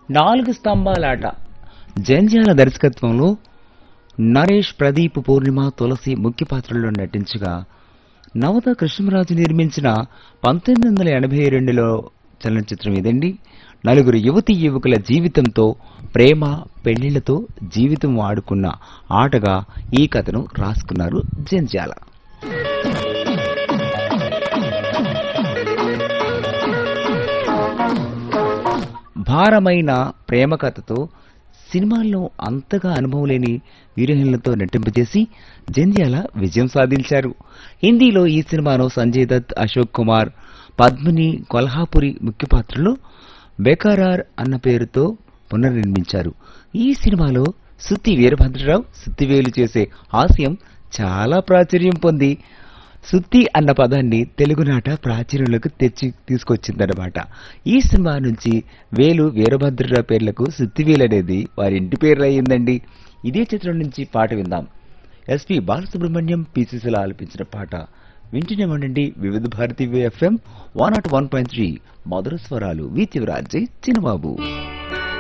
నాలుగు స్తంభాలాట జంధ్యాల దర్శకత్వంలో నరేష్ ప్రదీప్ పూర్ణిమ తులసి ముఖ్య పాత్రల్లో నటించగా నవత కృష్ణరాజు నిర్మించిన పంతొమ్మిది వందల ఎనభై రెండులో చలనచిత్రం ఇదండి నలుగురు యువతి యువకుల జీవితంతో ప్రేమ పెళ్లిళ్లతో జీవితం ఆడుకున్న ఆటగా ఈ కథను రాసుకున్నారు జంధ్యాల భారమైన ప్రేమ కథతో సినిమాల్లో అంతగా అనుభవం లేని హీరోయిన్లతో నటింపజేసి జంధ్యాల విజయం సాధించారు హిందీలో ఈ సినిమాను సంజయ్ దత్ అశోక్ కుమార్ పద్మిని కొల్హాపురి ముఖ్య పాత్రలో బెకారార్ అన్న పేరుతో పునర్నిర్మించారు ఈ సినిమాలో సుత్తి వీరభద్రరావు సుత్తివేలు చేసే హాస్యం చాలా ప్రాచుర్యం పొంది సుత్తి అన్న పదాన్ని తెలుగునాట ప్రాచుర్యంలోకి తెచ్చి తీసుకొచ్చిందన్నమాట ఈ సినిమా నుంచి వేలు వీరభద్రరావు పేర్లకు సుత్తివేలు అనేది వారి ఇంటి పేరు అయ్యిందండి ఇదే చిత్రం నుంచి పాట విందాం ఎస్పి బాలసుబ్రహ్మణ్యం పీసీసీలో ఆలపించిన పాట వింటూనే ఉండండి Vividh Bharati FM one naught one point three మధుర స్వరాలు వి చివరాజయ్ చిన్నబాబు